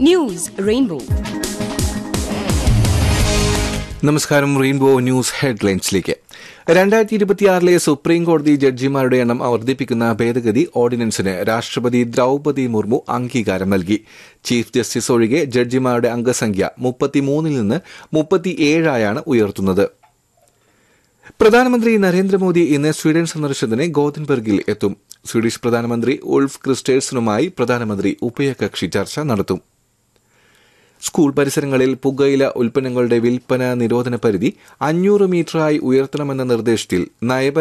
news rainbow നമസ്കാരം rainbow news ഹെഡ്ലൈൻസിലേക്ക് രണ്ടായിരത്തി ഇരുപത്തിയാറിലെ സുപ്രീം കോടതി ജഡ്ജിമാരുടെ എണ്ണം വർദ്ധിപ്പിക്കുന്ന ഭേദഗതി ഓർഡിനൻസിന് രാഷ്ട്രപതി ദ്രൌപതി മുർമു അംഗീകാരം നൽകി ചീഫ് ജസ്റ്റിസ് ഒഴികെ ജഡ്ജിമാരുടെ അംഗസംഖ്യ മുപ്പത്തിമൂന്നിൽ നിന്ന് മുപ്പത്തിയേഴായാണ് ഉയർത്തുന്നത് പ്രധാനമന്ത്രി നരേന്ദ്രമോദി ഇന്ന് സ്വീഡൻ സന്ദർശനത്തിന് ഗോതൻബർഗിൽ എത്തും സ്വീഡിഷ് പ്രധാനമന്ത്രി ഉൾഫ് ക്രിസ്റ്റേഴ്സനുമായി പ്രധാനമന്ത്രി ഉഭയകക്ഷി ചർച്ച നടത്തും സ്കൂൾ പരിസരങ്ങളിൽ പുകയില ഉൽപ്പന്നങ്ങളുടെ വിൽപ്പന നിരോധന പരിധി അഞ്ഞൂറ് മീറ്ററായി ഉയർത്തണമെന്ന നിർദ്ദേശത്തിൽ നയപര